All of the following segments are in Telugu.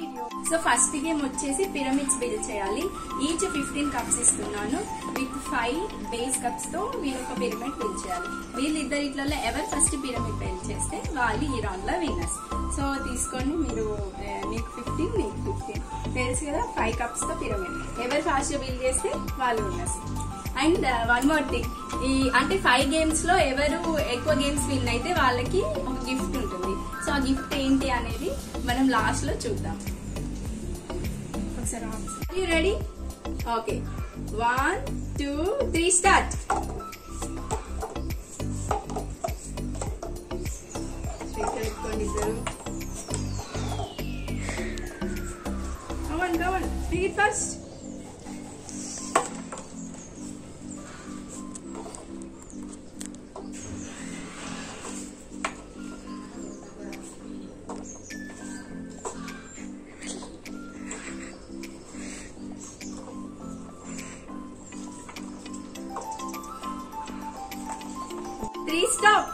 సో ఫస్ట్ గేమ్ వచ్చేసి పిరమిడ్స్ బిల్డ్ చేయాలి ఈచ్ ఫిఫ్టీన్ కప్స్ ఇస్తున్నాను విత్ ఫైవ్ బేస్ కప్స్ తో మీరు ఒక పిరమిడ్ బిల్డ్ చేయాలి వీళ్ళిద్దరు ఇట్లలో ఎవరు ఫస్ట్ పిరమిడ్ బిల్డ్ చేస్తే వాళ్ళు ఈ రౌండ్ లో విన్నర్స్ సో తీసుకోండి మీరు ఆ, మీకు ఫిఫ్టీన్ మీకు ఫిఫ్టీన్ తెలుసు కదా ఫైవ్ కప్స్ తో పిరమిడ్ ఎవరు ఫాస్ట్ బిల్డ్ చేస్తే వాళ్ళు winners and one more thing ఈ అంటే ఫైవ్ గేమ్స్ లో ఎవరు ఎక్కువ గేమ్స్ విన్ అయితే వాళ్ళకి ఒక గిఫ్ట్ ఉంటుంది సో ఆ గిఫ్ట్ ఏంటి అనేది మనం లాస్ట్ లో చూద్దాం ఒకసారి ready okay one two three start పెట్టుకోండి ఇద్దరు come on come on read first three stop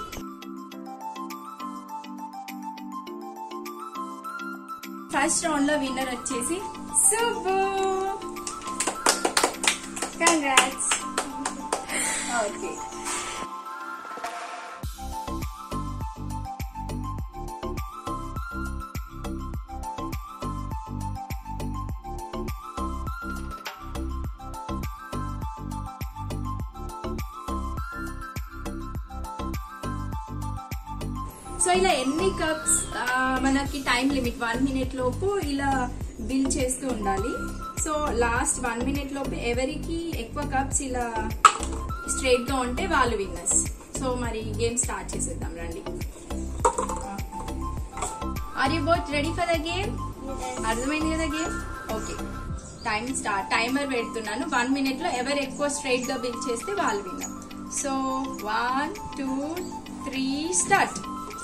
first round లో విన్నర్ వచ్చేసి సుబ్బు కంగ్రాట్స్ ఓకే సో ఇలా ఎన్ని కప్స్ మనకి టైం లిమిట్ వన్ మినిట్ లోపు ఇలా బిల్ చేస్తూ ఉండాలి సో లాస్ట్ వన్ మినిట్ లోపు ఎవరికి ఎక్కువ కప్స్ ఇలా స్ట్రైట్ గా ఉంటే వాళ్ళు విన్నర్స్ సో మరి గేమ్ స్టార్ట్ చేసేద్దాం రండి are you both ready for the game అర్థమైంది కదా game okay time start timer పెడుతున్నాను వన్ మినిట్ లో ఎవరు ఎక్కువ స్ట్రైట్ గా బిల్ చేస్తే వాళ్ళు winner so one two three start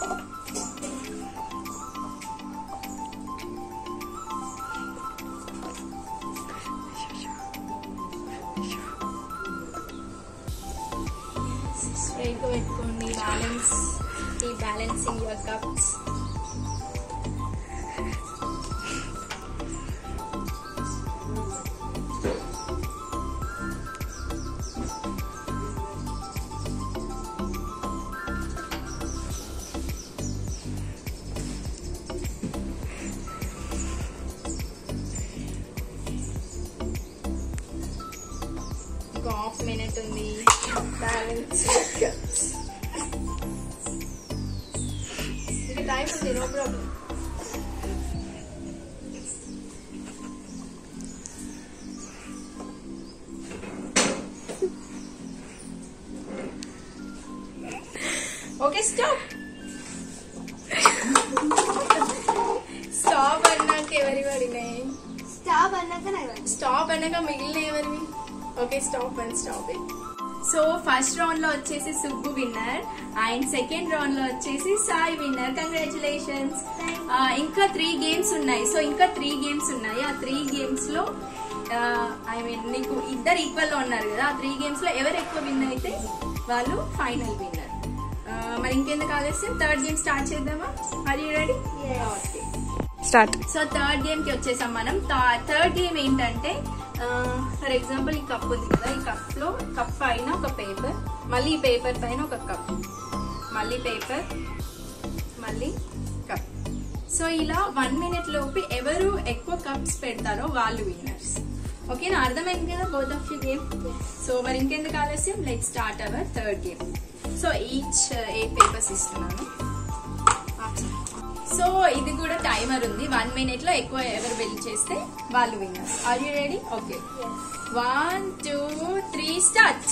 straight గా పెట్టుకోండి బ్యాలెన్స్ ఈ బ్యాలెన్సింగ్ యువర్ కప్స్ ఒక హాఫ్ మినిట్ ఉంది బ్యాలెన్స్ కప్స్ ఇది టైం ఉంది no problem okay stop stop అన్నాక ఎవరి పడినాయి స్టాప్ అన్నాక నాకు స్టాప్ అనగా మిగిలిన ఎవరివి okay stop and stop so first round లో వచ్చేసి సుబ్బు విన్నర్ అండ్ సెకండ్ రౌండ్ లో వచ్చేసి సాయి విన్నర్ కంగ్రాచులేషన్స్ ఇంకా త్రీ గేమ్స్ ఉన్నాయి సో ఇంకా త్రీ గేమ్స్ ఉన్నాయి ఆ త్రీ గేమ్స్ లో ఐ మీన్ నీకు ఇద్దరు ఈక్వల్ లో ఉన్నారు కదా ఆ త్రీ గేమ్స్ లో ఎవరు ఎక్కువ విన్ అయితే వాళ్ళు ఫైనల్ విన్నర్ మరి ఇంకెందుకు ఆలస్యం థర్డ్ గేమ్ స్టార్ట్ చేద్దామా are you ready Yes. Okay start so third game కి వచ్చేసాం మనం థర్డ్ గేమ్ ఏంటంటే ఫర్ ఎగ్జాంపుల్ ఈ కప్ ఉంది కదా ఈ కప్ లో కప్ పైన ఒక పేపర్ మళ్ళీ ఈ పేపర్ పైన ఒక కప్ మళ్ళీ పేపర్ మళ్ళీ కప్ సో ఇలా వన్ మినిట్ లోపు ఎవరు ఎక్కువ కప్స్ పెడతారో వాళ్ళు విన్నర్స్ ఓకేనా అర్థమైంది కదా both of you game so మరి ఇంకెందుకు ఆలస్యం like start our third game so each eight papers ఇస్తున్నాను సో ఇది కూడా టైమర్ ఉంది వన్ మినిట్ లో ఎక్కువ ఎవరు బిల్ చేస్తే వాళ్ళు winners are you ready okay one two three start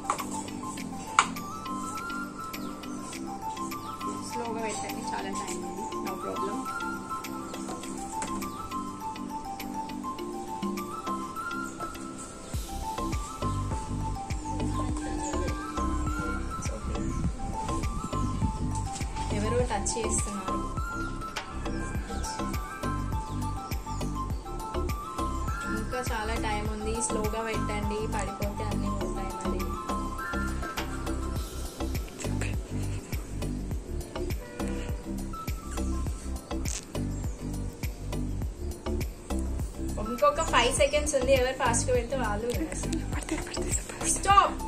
స్లోగా పెట్టండి చాలా టైం ఉంది నో ప్రాబ్లం ఎవరో టచ్ చేస్తున్నారు ఇంకా చాలా టైం ఉంది స్లోగా పెట్టండి పడిపోతే అన్ని పోతాయి మరి ఇంకొక ఫైవ్ సెకండ్స్ ఉంది ఎవరు ఫాస్ట్ గా వెళ్తే వాళ్ళు స్టాప్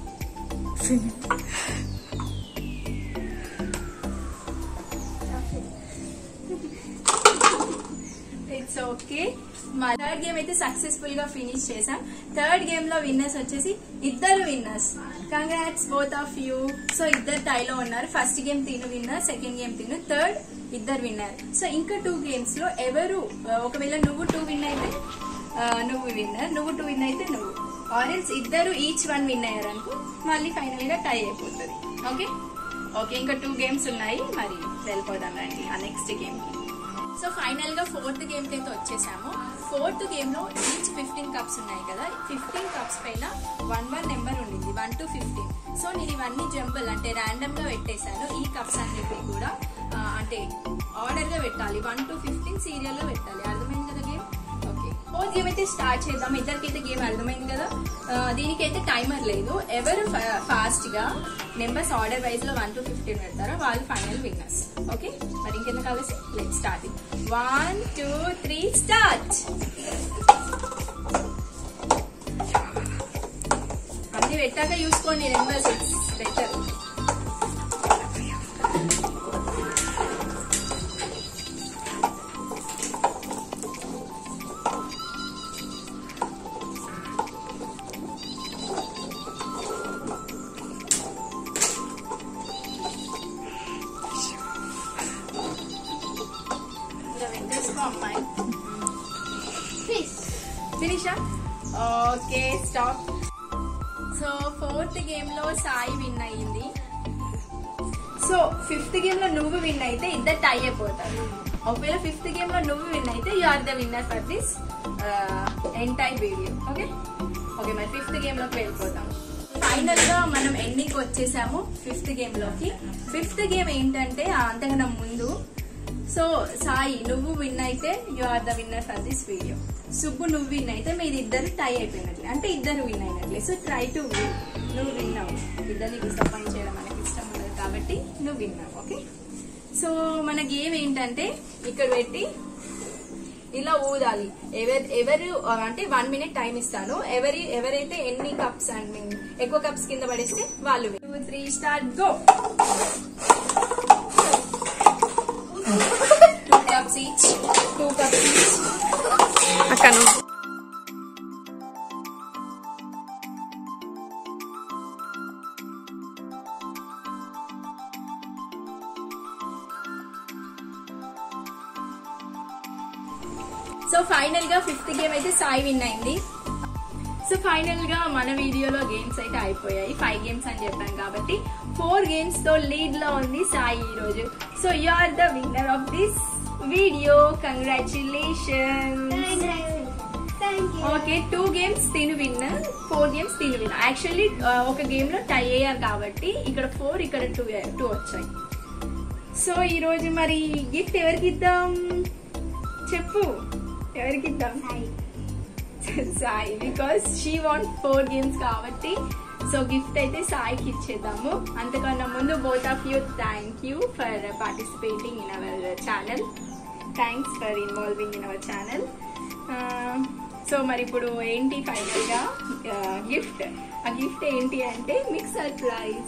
ఇట్స్ ఓకే మా థర్డ్ గేమ్ అయితే సక్సెస్ఫుల్ గా ఫినిష్ చేసాం థర్డ్ గేమ్ లో విన్నర్స్ వచ్చేసి ఇద్దరు winners congrats both of you so ఇద్దరు టైలో ఉన్నారు ఫస్ట్ గేమ్ తిను విన్నర్ సెకండ్ గేమ్ తిను థర్డ్ ఇద్దరు విన్నర్ సో ఇంకా టూ గేమ్స్ లో ఎవరు ఆ, ఒకవేళ నువ్వు టూ విన్ అయితే ఆ, నువ్వు విన్నర్ నువ్వు టూ విన్ అయితే నువ్వు ఆరెంజ్ ఇద్దరు ఈచ్ వన్ విన్ అయ్యారనుకో మళ్ళీ ఫైనల్ గా టై అయిపోతుంది ఓకే ఓకే ఇంకా టూ గేమ్స్ ఉన్నాయి మరి వెళ్ళిపోదాం రండి ఆ నెక్స్ట్ గేమ్ కి సో ఫైనల్ గా ఫోర్త్ గేమ్ కి అయితే వచ్చేసాము ఫోర్త్ గేమ్ లో ఈచ్ ఫిఫ్టీన్ కప్స్ ఉన్నాయి కదా ఫిఫ్టీన్ కప్స్ పైన వన్ వన్ నెంబర్ ఉండింది వన్ టు ఫిఫ్టీన్ సో నేను ఇవన్నీ జంబుల్ అంటే ర్యాండమ్ గా పెట్టేశాను ఈ కప్స్ అన్నిటిని కూడా ఆ, అంటే ఆర్డర్ గా పెట్టాలి వన్ టు ఫిఫ్టీన్ సీరియల్ గా పెట్టాలి అర్థమైంది కదా గేమ్ ఓకే ఫోర్త్ గేమ్ అయితే స్టార్ట్ చేద్దాం ఇద్దరికైతే గేమ్ అర్థమైంది కదా ఆ, దీనికైతే టైమర్ లేదు ఎవరు ఫాస్ట్ గా నెంబర్స్ ఆర్డర్ వైజ్ లో వన్ టు ఫిఫ్టీన్ పెడతారో వాళ్ళు ఫైనల్ విన్నర్స్ ఓకే మరి ఇంకెందుకు కలిసి let start one two three start అన్ని పెట్టాక చూసుకోండి నెంబర్స్ బెటర్ ఇంకా పెట్టేసుకో అమ్మాయి ఫిష్ ఫినిషా okay stop so fourth game లో సాయి విన్ అయ్యింది సో ఫిఫ్త్ గేమ్ లో నువ్వు విన్ అయితే ఇద్దరు టై అయిపోతారు ఒకవేళ ఫిఫ్త్ గేమ్ లో నువ్వు విన్ అయితే you are the winner for this entire video okay okay మరి ఫిఫ్త్ గేమ్ లోకి వెళ్ళిపోతాం ఫైనల్ గా మనం ఎండింగ్ వచ్చేసాము ఫిఫ్త్ గేమ్ లోకి ఫిఫ్త్ గేమ్ ఏంటంటే ఆ అంతకన్నా ముందు సో సాయి నువ్వు విన్ అయితే you are the winner for this video Subbu నువ్వు విన్ అయితే మీరు ఇద్దరు టై అయిపోయినట్లే అంటే ఇద్దరు విన్ అయినట్లే సో ట్రై టు విన్ నువ్వు విన్ అవ్వు ఇద్దరిని డిసప్పాయింట్ చేయడం మనకి ఇష్టం ఉండదు కాబట్టి నువ్వు విన్ అవ్వు ఓకే సో మన గేమ్ ఏంటంటే ఇక్కడ పెట్టి ఇలా ఊదాలి ఎవరు ఎవరు అంటే వన్ మినిట్ టైం ఇస్తాను ఎవరి ఎవరైతే ఎన్ని కప్స్ అండ్ మీన్ ఎక్కువ కప్స్ కింద పడేస్తే వాళ్ళు two three start go two cups each two cups each అక్కను సో ఫైనల్ గా ఫిఫ్త్ గేమ్ అయితే సాయి విన్ అయింది సో ఫైనల్ గా మన వీడియోలో గేమ్స్ అయితే అయిపోయాయి ఫైవ్ గేమ్స్ అని చెప్పాను కాబట్టి ఫోర్ గేమ్స్ తో లీడ్ లో ఉంది సాయి ఈ రోజు so you are the winner of this video congratulation thank you okay two games తిను విన్ ఫోర్ గేమ్స్ తిను విన్ యాక్చువల్లీ ఒక గేమ్ లో టై అయ్యారు కాబట్టి ఇక్కడ ఫోర్ ఇక్కడ టూ టూ వచ్చాయి సో ఈ రోజు మరి గిఫ్ట్ ఎవరికి ఇద్దాం చెప్పు ఎవరికి ఇద్దాం Sai because she want four games కాబట్టి సో గిఫ్ట్ అయితే సాయికి ఇచ్చేద్దాము అంతకన్నా ముందు both of you thank you for participating in our channel thanks for involving in our channel so మరి ఇప్పుడు ఏంటి ఫైనల్ గా గిఫ్ట్ ఆ గిఫ్ట్ ఏంటి అంటే మీకు సర్ప్రైజ్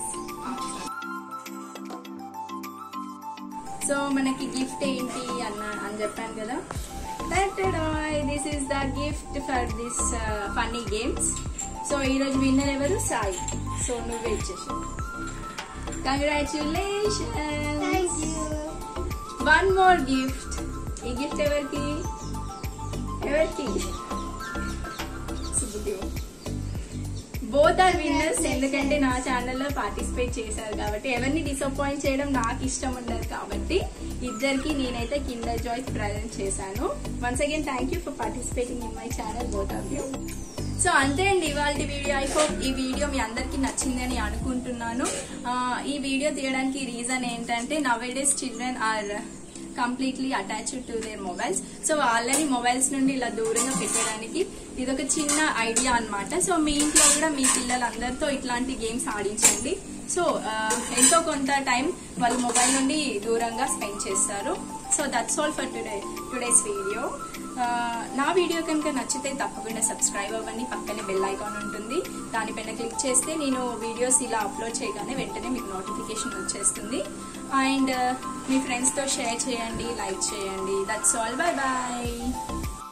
సో మనకి గిఫ్ట్ ఏంటి అన్న అని చెప్పాను కదా this is the gift for this funny games so ఈరోజు విన్నర్ ఎవరు సాయి సో నువ్వే ఇచ్చేసి congratulation thank you one more gift ఈ గిఫ్ట్ ఎవరికి ఎవరికి సుబ్బుకి బోత్ ఆర్ విన్నర్స్ ఎందుకంటే నా ఛానల్లో పార్టిసిపేట్ చేశారు కాబట్టి ఎవరిని డిసప్పాయింట్ చేయడం నాకు ఇష్టం ఉండదు కాబట్టి ఇద్దరికి నేనైతే కింద జాయ్స్ ప్రజెంట్ చేశాను once again thank you for participating in my channel both of you so అంతే అండి ఇవాళ వీడియో ఐ హోప్ ఈ వీడియో మీ అందరికీ నచ్చిందని అనుకుంటున్నాను ఆ, ఈ వీడియో తీయడానికి రీజన్ ఏంటంటే nowadays children are completely attached to their mobiles so వాళ్ళని మొబైల్స్ నుండి ఇలా దూరంగా పెట్టడానికి ఇది ఒక చిన్న ఐడియా అన్నమాట సో మీ ఇంట్లో కూడా మీ పిల్లలందరితో ఇట్లాంటి గేమ్స్ ఆడించండి సో ఆ, ఎంతో కొంత టైం వాళ్ళు మొబైల్ నుండి దూరంగా స్పెండ్ చేస్తారు so that's all for today today's video నా వీడియో కనుక నచ్చితే తప్పకుండా సబ్స్క్రైబ్ అవ్వండి పక్కనే బెల్ ఐకాన్ ఉంటుంది దానిపైన క్లిక్ చేస్తే నేను వీడియోస్ ఇలా అప్లోడ్ చేయగానే వెంటనే మీకు నోటిఫికేషన్ వచ్చేస్తుంది అండ్ మీ ఫ్రెండ్స్తో షేర్ చేయండి లైక్ చేయండి దట్స్ ఆల్ బై బాయ్